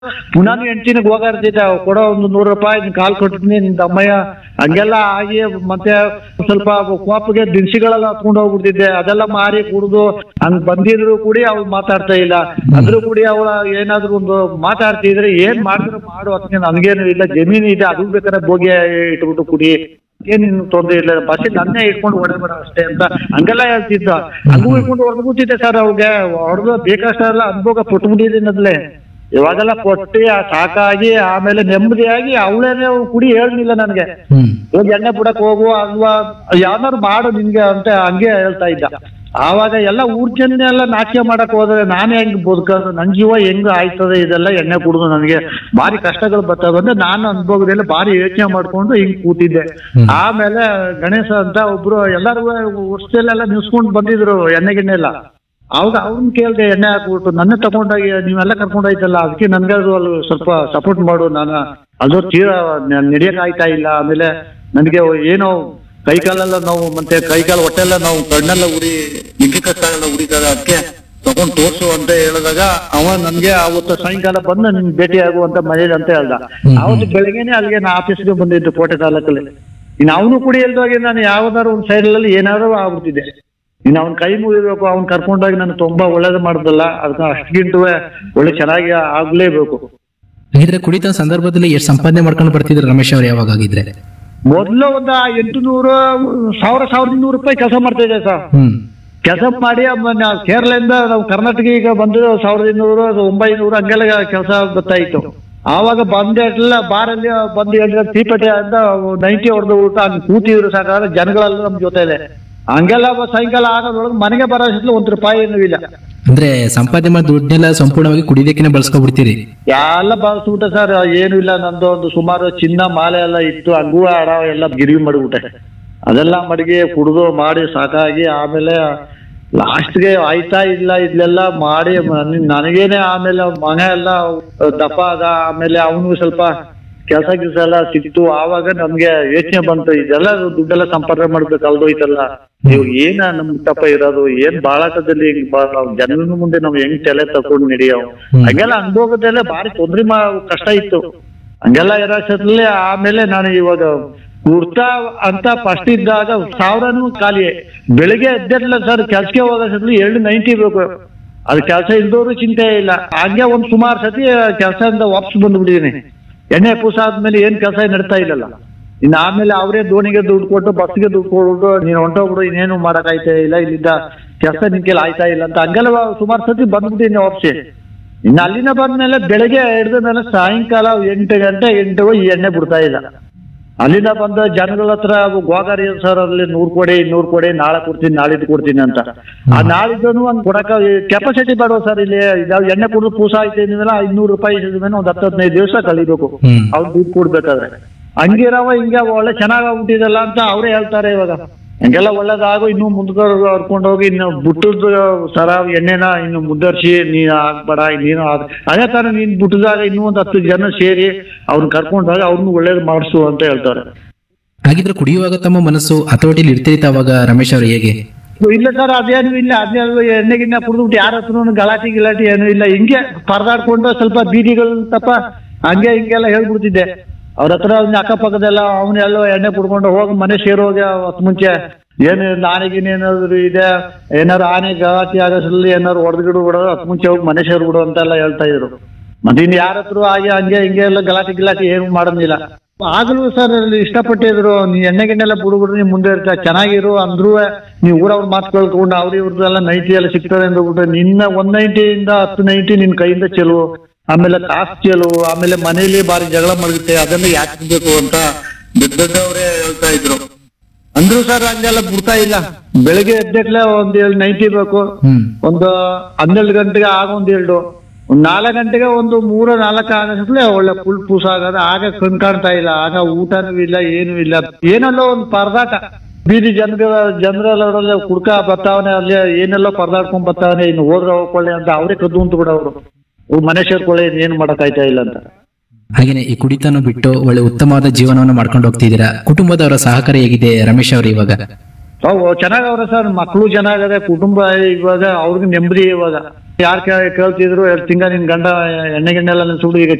ಪುನಃ ಹೆಂಡ್ತಿನಿಗೆ ಹೋಗಾಡ್ತಿದ್ದೆ ಕೊಡೋ ಒಂದು ನೂರು ರೂಪಾಯಿ ನಿನ್ ಕಾಲ್ ಕೊಟ್ಟಿದ್ದೀನಿ ನಿನ್ ತಮ್ಮಯ್ಯ ಹಂಗೆಲ್ಲ ಆಗಿ ಮತ್ತೆ ಸ್ವಲ್ಪ ಕೋಪಗೆ ದಿನಸಿಗಳೆಲ್ಲ ಹತ್ಕೊಂಡು ಹೋಗ್ಬಿಡ್ತಿದ್ದೆ ಅದೆಲ್ಲ ಮಾರಿ ಕುಡ್ದು ಹಂಗ್ ಬಂದಿದ್ರು ಕೂಡಿ ಅವ್ಳು ಮಾತಾಡ್ತಾ ಇಲ್ಲ ಅದ್ರೂ ಕೂಡಿ ಅವಳ ಏನಾದ್ರು ಒಂದು ಮಾತಾಡ್ತಿದ್ರೆ ಏನ್ ಮಾಡಿದ್ರು ಮಾಡು ಅದಕ್ಕೆ ನನಗೇನು ಇಲ್ಲ ಜಮೀನು ಇದೆ ಅದು ಬೇಕಾದ್ರೆ ಬೋಗಿ ಇಟ್ಬಿಟ್ಟು ಕುಡಿ ಏನ್ ನಿನ್ ತೊಂದ್ರೆ ಇಲ್ಲ ಬಸ್ ನನ್ನೇ ಇಟ್ಕೊಂಡು ಹೊಡೆಬೇಡ ಅಷ್ಟೇ ಅಂತ ಹಂಗೆಲ್ಲ ಹೇಳ್ತಿದ್ದ ಹಂಗೂ ಇಟ್ಕೊಂಡು ಹೊಡೆದ್ಬಿಟ್ಟಿದ್ದೆ ಸರ್ ಅವ್ಗೆ ಹೊಡೆದು ಬೇಕಷ್ಟೆಲ್ಲ ಅನುಭವ ಪುಟ್ಬಿಟ್ಟಿದ್ದೀನಿ ಅದ್ಲೆ ಇವಾಗೆಲ್ಲ ಕೊಟ್ಟಿ ಆ ಸಾಕಾಗಿ ಆಮೇಲೆ ನೆಮ್ಮದಿಯಾಗಿ ಅವಳೇನೆ ಕುಡಿ ಹೇಳ್ಲಿಲ್ಲ ನನಗೆ ಹ್ಮ್ ಹೋಗಿ ಎಣ್ಣೆ ಬಿಡಕ್ ಹೋಗು ಅಲ್ವಾ ಯಾವ್ದಾರು ಮಾಡು ನಿನ್ಗೆ ಅಂತ ಹಂಗೆ ಹೇಳ್ತಾ ಇದ್ದ ಆವಾಗ ಎಲ್ಲ ಊರ್ ಜನ ಎಲ್ಲ ನಾಟ್ಯ ಮಾಡಕ್ ಹೋದ್ರೆ ನಾನೇ ಹೆಂಗ್ ಬದುಕೋದು ನನ್ ಜೀವ ಹೆಂಗ್ ಆಯ್ತದೆ ಇದೆಲ್ಲ ಎಣ್ಣೆ ಕುಡಿದು ನನಗೆ ಭಾರಿ ಕಷ್ಟಗಳು ಬರ್ತಾವೆ ಅಂದ್ರೆ ನಾನು ಅನುಭವದಲ್ಲಿ ಭಾರಿ ಯೋಚನೆ ಮಾಡ್ಕೊಂಡು ಹಿಂಗ್ ಕೂತಿದ್ದೆ ಆಮೇಲೆ ಗಣೇಶ ಅಂತ ಒಬ್ರು ಎಲ್ಲರೂ ವರ್ಷದಲ್ಲೆಲ್ಲ ನಿಲ್ಸ್ಕೊಂಡ್ ಬಂದಿದ್ರು ಎಣ್ಣೆ ಗಿಣ್ಣೆ ಎಲ್ಲ ಅವಾಗ ಅವ್ರನ್ನ ಕೇಳ್ದೆ ಎಣ್ಣೆ ಹಾಕ್ಬಿಟ್ಟು ನನ್ನ ತಗೊಂಡೋಗಿ ನೀವೆಲ್ಲ ಕರ್ಕೊಂಡು ಹೋಯ್ತಲ್ಲ ಅದಕ್ಕೆ ನನ್ಗೆ ಅದು ಅಲ್ಲಿ ಸ್ವಲ್ಪ ಸಪೋರ್ಟ್ ಮಾಡು ನಾನು ಅದು ತೀರಾ ನಡೆಯಕ್ ಆಯ್ತಾ ಇಲ್ಲ ಆಮೇಲೆ ನನಗೆ ಏನೋ ಕೈ ಕಾಲೆಲ್ಲ ನೋವು ಮತ್ತೆ ಕೈ ಕಾಲು ಹೊಟ್ಟೆಲ್ಲ ನಾವು ಕಣ್ಣೆಲ್ಲ ಉರಿ ನಿಗ್ಗೆ ಕಷ್ಟ ಎಲ್ಲ ಉರಿತದ ಅದಕ್ಕೆ ತಗೊಂಡ್ ತೋರ್ಸು ಅಂತ ಹೇಳಿದಾಗ ಅವ ನನ್ಗೆ ಅವತ್ತು ಸಾಯಂಕಾಲ ಬಂದು ನಿನ್ ಭೇಟಿ ಆಗುವಂತ ಮನೇಲಿ ಅಂತ ಹೇಳ್ದ ಅವತ್ತು ಬೆಳಗ್ಗೆನೆ ಅಲ್ಲಿಗೆ ನಾ ಆಫೀಸ್ಗೆ ಬಂದಿದ್ದು ಕೋಟೆ ತಾಲೂಕಲ್ಲಿ ಇನ್ನು ಅವನು ಕೂಡ ಇಲ್ದೋಗಿ ನಾನು ಯಾವ್ದಾದ್ರು ಒಂದು ಸೈಡಲ್ಲಿ ಏನಾದ್ರು ಆಗ್ಬಿಡ್ತಿದ್ದೆ ಇನ್ನು ಅವ್ನ ಕೈ ಮುಗಿಬೇಕು ಅವ್ನ್ ಕರ್ಕೊಂಡೋಗಿ ನಾನು ತುಂಬಾ ಒಳ್ಳೇದು ಮಾಡ್ದಲ್ಲ ಅದಕ್ಕೆ ಅಷ್ಟಿಗಿಂತೂ ಒಳ್ಳೆ ಚೆನ್ನಾಗಿ ಆಗ್ಲೇಬೇಕು ಹಾಗಿದ್ರೆ ಕುಡಿತ ಸಂದರ್ಭದಲ್ಲಿ ಎಷ್ಟು ಸಂಪಾದನೆ ಮಾಡ್ಕೊಂಡು ಬರ್ತಿದ್ರು ರಮೇಶ್ ಅವ್ರು ಯಾವಾಗ ಆಗಿದ್ರೆ ಮೊದ್ಲು ಒಂದ ಎಂಟು ನೂರು ಸಾವಿರ ಸಾವಿರದ ಇನ್ನೂರು ರೂಪಾಯಿ ಕೆಲಸ ಮಾಡ್ತಾ ಇದ್ದೆ ಸರ್ ಹ್ಮ್ ಕೆಲಸ ಮಾಡಿ ಆಮೇಲೆ ನಾವು ಕೇರಳದಿಂದ ನಾವು ಕರ್ನಾಟಕ ಈಗ ಬಂದು ಸಾವಿರದ ಇನ್ನೂರು ಅದು ಒಂಬೈನೂರು ಹಂಗೆಲ್ಲ ಕೆಲಸ ಬರ್ತಾ ಇತ್ತು ಆವಾಗ ಬಂದೆಲ್ಲ ಬಾರಲ್ಲಿ ಬಂದು ಹೇಳಿದ್ರೆ ತೀಪೆಟ್ಟೆ ಅಂತ ನೈಂಟಿ ಹೊಡೆದು ಊಟ ಹಂಗೆ ಕೂತಿದ್ರು ಸಾಕಾದ್ರೆ ಜನಗಳೆಲ್ಲ ನಮ್ ಜೊತೆ ಇದೆ ಹಂಗೆಲ್ಲ ಬ- ಸಾಯಂಕಾಲ ಆಗೋದ್ರೊಳಗೆ ಮನೆಗೆ ಬರೋ ಅಷ್ಟರಲ್ಲಿ ಒಂದ್ ರೂಪಾಯಿ ಏನೂ ಇಲ್ಲ ಅಂದ್ರೆ ಸಂಪಾದನೆ ಮಾಡಿ ದುಡ್ಡನ್ನೆಲ್ಲ ಸಂಪೂರ್ಣವಾಗಿ ಕುಡಿಯೋದಕ್ಕೆ ಬಳಸ್ಕೊಬಿಡ್ತೀರಿ ಎಲ್ಲ ಬಳಸ್ಬಿಟ್ಟೆ ಸರ್ ಏನು ಇಲ್ಲ ನಂದು ಒಂದು ಸುಮಾರು ಚಿನ್ನ ಮಾಲೆ ಎಲ್ಲ ಇತ್ತು ಹಂಗೂ ಹಣ ಎಲ್ಲ ಗಿರಿವಿ ಮಾಡಿಬಿಟ್ಟೆ ಅದೆಲ್ಲ ಮಡಗಿ ಕುಡ್ದು ಮಾಡಿ ಸಾಕಾಗಿ ಆಮೇಲೆ ಲಾಸ್ಟ್ಗೆ ಆಯ್ತಾ ಇಲ್ಲ ಇದ್ಲೆಲ್ಲ ಮಾಡಿ ನನ್- ನನಗೇನೆ ಆಮೇಲೆ ಮಗ ಎಲ್ಲ ದಪ್ಪ ಆದ ಆಮೇಲೆ ಅವನು ಸ್ವಲ್ಪ ಕೆಲಸ ಗಿಲ್ಸ ಎಲ್ಲ ಸಿಕ್ತು ಆವಾಗ ನಮ್ಗೆ ಯೋಚನೆ ಬಂತು ಇದೆಲ್ಲ ದುಡ್ಡೆಲ್ಲ ಸಂಪಾದನೆ ಮಾಡ್ಬೇಕು ಅಲ್ದೋಯ್ತಲ್ಲ ನೀವು ಏನ ನಮ್ ತಪ್ಪ ಇರೋದು ಏನ್ ಬಾಳಾಟದಲ್ಲಿ ಹಿಂಗ್ ಬಾ- ನಾವ್ ಜನರ ಮುಂದೆ ನಾವ್ ಹೆಂಗ್ ತಲೆ ತಕೊಂಡ್ ನಡೆಯೋ ಹಂಗೆಲ್ಲ ಅನುಭವದಲ್ಲೇ ಭಾರಿ ತೊಂದ್ರೆ ಮಾ ಕಷ್ಟ ಇತ್ತು ಹಂಗೆಲ್ಲ ಇರೋಷ್ಟರಲ್ಲಿ ಆಮೇಲೆ ನಾನು ಇವಾಗ ಕುರ್ತಾ ಅಂತ ಫಸ್ಟ್ ಇದ್ದಾಗ ಸಾವಿರನೂ ಖಾಲಿ ಬೆಳಿಗ್ಗೆ ಎದ್ದೆಲ್ಲ ಸರ್ ಕೆಲ್ಸಕ್ಕೆ ಹೋಗೋಷ್ಟರಲ್ಲಿ ಎರಡು ನೈಂಟಿ ಬೇಕು ಅದು ಕೆಲಸ ಇಲ್ದೋರು ಚಿಂತೆ ಇಲ್ಲ ಹಂಗೆ ಒಂದ್ ಸುಮಾರು ಸತಿ ಕೆಲಸದಿಂದ ವಾಪಸ್ ಬಂದ್ಬಿಟ್ಟಿದೀನಿ ಎಣ್ಣೆ ಪೂಸ ಆದ್ಮೇಲೆ ಏನ್ ಕೆಲಸ ನಡ್ತಾ ಇಲ್ಲಲ್ಲ ಇನ್ನು ಆಮೇಲೆ ಅವರೇ ದೋಣಿಗೆ ದುಡ್ಡು ಕೊಟ್ಟು ಬಸ್ಗೆ ದುಡ್ಡು ಕೊಟ್ಟು ನೀನು ಹೊಂಟೋಗ್ಬಿಡು ಇನ್ನೇನು ಮಾಡಕ್ ಆಯ್ತಾ ಇಲ್ಲ ಇಲ್ಲಿದ್ದ ಕೆಲಸ ನಿನ್ ಕೈಲಿ ಆಯ್ತಾ ಇಲ್ಲ ಅಂತ ಹಂಗೆಲ್ಲ ಸುಮಾರು ಸತಿ ಬಂದ್ಬಿಟ್ಟಿನಿ ವಾಪಸ್ಸೆ ಇನ್ನು ಅಲ್ಲಿಂದ ಬಂದ್ಮೇಲೆ ಬೆಳಗ್ಗೆ ಹಿಡಿದ ಮೇಲೆ ಸಾಯಂಕಾಲ ಎಂಟು ಗಂಟೆ ಎಂಟು ಈ ಎಣ್ಣೆ ಬಿಡ್ತಾ ಇಲ್ಲ ಅಲ್ಲಿಂದ ಬಂದ ಜನಗಳ ಹತ್ರ ಗೋಗಾರಿ ಸರ್ ಅಲ್ಲಿ ನೂರ್ ಕೊಡಿ ಇನ್ನೂರ್ ಕೊಡಿ ನಾಳೆ ಕೊಡ್ತೀನಿ ನಾಳಿದ್ದು ಕೊಡ್ತೀನಿ ಅಂತ ಆ ನಾಳಿದ್ದನು ಒಂದ್ ಕೊಡಕ ಕೆಪಾಸಿಟಿ ಬೇಡ ಸರ್ ಇಲ್ಲಿ ಇದಾವ್ ಎಣ್ಣೆ ಕುಡಿದು ಪೂಸ ಆಯ್ತು ಅಂದ್ಮೇಲೆ ಐನೂರು ರೂಪಾಯಿ ಮೇಲೆ ಒಂದ್ ಹತ್ತು ಹದಿನೈದು ದಿವಸ ಕಳಿಬೇಕು ಹ್ಮ್ ಅವ್ರು ದುಡ್ಡು ಕೊಡ್ಬೇಕಾದ್ರೆ ಹಂಗಿರವ ಹಿಂಗೆ ಒಳ್ಳೆ ಚೆನ್ನಾಗಾಗ್ಬಿಟ್ಟಿದಲ್ಲ ಅಂತ ಅವರೇ ಹೇಳ್ತಾರೆ ಇವಾಗ ಹಂಗೆಲ್ಲ ಒಳ್ಳೇದಾಗು ಇನ್ನು ಮುಂದ್ಕೊಂಡು ಹೊರ್ಕೊಂಡು ಹೋಗಿ ಇನ್ನು ಬುಟ್ಟದ ಸರ ಎಣ್ಣೆನ ಇನ್ನು ಮುದ್ದರ್ಸಿ ನೀನ್ ಆಗ್ಬೇಡ ನೀನು ಆಗ್ ಅದೇ ತರ ನೀನ್ ಬುಟ್ಟದಾಗ ಇನ್ನೂ ಒಂದ್ ಹತ್ತು ಜನ ಸೇರಿ ಅವ್ರನ್ನ ಕರ್ಕೊಂಡೋಗಿ ಅವ್ರನ್ನ ಒಳ್ಳೇದು ಮಾಡಿಸು ಅಂತ ಹೇಳ್ತಾರೆ ಹಾಗಿದ್ರೆ ಕುಡಿಯುವಾಗ ತಮ್ಮ ಮನಸ್ಸು ಹತೋಟಿಲಿ ಇರ್ತಿತ್ತು ಅವಾಗ ರಮೇಶ್ ಅವ್ರು ಹೇಗೆ ಇಲ್ಲ ಸರ್ ಅದೇನು ಇಲ್ಲ ಅದೇ ಎಣ್ಣೆ ಗಿಣ್ಣೆ ಕುಡಿದ್ಬಿಟ್ಟು ಯಾರ ಹತ್ರನು ಗಲಾಟೆ ಗಿಲಾಟಿ ಏನು ಇಲ್ಲ ಹಿಂಗೆ ಪರದಾಡ್ಕೊಂಡು ಸ್ವಲ್ಪ ಬೀದಿಗಳು ತಪ್ಪ ಹಂಗೆ ಹಿಂಗೆಲ್ಲ ಹೇಳ್ಬಿಡ್ತಿದ್ದೆ ಅವ್ರ ಹತ್ರ ಅವ್ನ ಅಕ್ಕಪಕ್ಕದೆಲ್ಲ ಅವನ್ನೆಲ್ಲ ಎಣ್ಣೆ ಕುಡ್ಕೊಂಡು ಹೋಗಿ ಮನೆ ಸೇರೋಗಿ ಅವತ್ತು ಮುಂಚೆ ಏನು ಆನೆಗಿನ ಏನಾದ್ರು ಇದೆ ಏನಾದ್ರು ಆನೆ ಗಲಾಟೆ ಆಗೋದ್ರಲ್ಲಿ ಏನಾದ್ರು ಹೊಡೆದ್ಗಿಡು ಬಿಡೋದು ಹತ್ತು ಮುಂಚೆ ಹೋಗಿ ಮನೆ ಸೇರ್ಬಿಡು ಅಂತೆಲ್ಲ ಹೇಳ್ತಾ ಇದ್ರು ಮತ್ತೆ ಇನ್ ಯಾರ ಹತ್ರ ಹಾಗೆ ಹಂಗೆ ಹಿಂಗೆ ಎಲ್ಲ ಗಲಾಟೆ ಗಿಲಾಟೆ ಏನು ಮಾಡೋದಿಲ್ಲ ಆಗ್ಲೂ ಸರ್ ಇಷ್ಟಪಟ್ಟಿದ್ರು ನೀ ಎಣ್ಣೆ ಗಿಣ್ಣೆಲ್ಲ ಬಿಡ್ಬಿಡ್ರಿ ನೀವ್ ಮುಂದೆ ಇರ್ತಾ ಚೆನ್ನಾಗಿರು ಅಂದ್ರೂ ನೀವು ಊರವ್ರ ಮಾತು ಕೇಳ್ಕೊಂಡು ಅವ್ರ ಇವ್ರದ್ದೆಲ್ಲ ನೈಟಿ ಎಲ್ಲ ಸಿಗ್ತದೆ ಅಂದ್ಬಿಟ್ಟು ನಿನ್ನ ಒಂದ್ ನೈಟಿಯಿಂದ ಹತ್ತು ನೈಟಿ ನಿನ್ ಕೈಯಿಂದ ಚೆಲುವು ಆಮೇಲೆ ಕಾಸು ಚೆಲುವು ಆಮೇಲೆ ಮನೇಲಿ ಬಾರಿ ಜಗಳ ಮಡಗುತ್ತೆ ಅದನ್ನ ಯಾಕೆ ಬೇಕು ಅಂತ ದೊಡ್ಡ ದೊಡ್ಡವರೇ ಹೇಳ್ತಾ ಇದ್ರು ಅಂದ್ರು ಸರ್ ಹಂಗೆಲ್ಲ ಬಿಡ್ತಾ ಇಲ್ಲ ಬೆಳಿಗ್ಗೆ ಎದ್ದಕ್ಲೆ ಒಂದ್ ಏಳು ನೈಟಿ ಬೇಕು ಹ್ಮ್ ಒಂದು ಹನ್ನೆರಡು ಗಂಟೆಗೆ ಆಗ ಒಂದ್ ಎರಡು ಒಂದ್ ನಾಲ್ಕು ಗಂಟೆಗೆ ಒಂದು ಮೂರು ನಾಲ್ಕು ಆಗಷ್ಟೇ ಒಳ್ಳೆ ಫುಲ್ ಪೂಸ ಆಗದ ಆಗ ಕಣ್ ಕಾಣ್ತಾ ಇಲ್ಲ ಆಗ ಊಟನೂ ಇಲ್ಲ ಏನೂ ಇಲ್ಲ ಏನಲ್ಲೋ ಒಂದು ಪರದಾಟ ಬೀದಿ ಜನಗಳ ಜನರೆಲ್ಲ ಕುಡ್ಕ ಬರ್ತಾವನೆ ಅಲ್ಲಿ ಏನೆಲ್ಲೋ ಪರದಾಡ್ಕೊಂಡ್ ಬರ್ತಾವನೆ ಇನ್ನು ಹೋದ್ರೆ ಹೋಗ್ಕೊಳ್ಳಿ ಅಂತ ಅವರೇ ಕದ್ದು ಅಂತ ಬಿಡೋರು ಮನೆ ಸೇರ್ಕೊಳ್ಳಿ ಏನ್ ಮಾಡಕ್ ಆಯ್ತಾ ಇಲ್ಲ ಅಂತ ಹಾಗೇನೆ ಈ ಕುಡಿತನ ಬಿಟ್ಟು ಒಳ್ಳೆ ಉತ್ತಮವಾದ ಜೀವನವನ್ನು ಮಾಡ್ಕೊಂಡು ಹೋಗ್ತಿದ್ದೀರಾ ಕುಟುಂಬದವರ ಸಹಕಾರ ಹೇಗಿದೆ ರಮೇಶ್ ಅವರು ಇವಾಗ ಅವು ಚೆನ್ನಾಗವ್ರೆ ಸರ್ ಮಕ್ಕಳು ಚೆನ್ನಾಗದೆ ಕುಟುಂಬ ಇವಾಗ ಅವ್ರಿಗೆ ನೆಮ್ಮದಿ ಇವಾಗ ಯಾರು ಕೇಳ್ತಿದ್ರು ಎರಡು ತಿಂಗಳ ನಿನ್ ಗಂಡ ಎಣ್ಣೆ ಗಿಣ್ಣೆ ಎಲ್ಲ ಸುಡು ಈಗ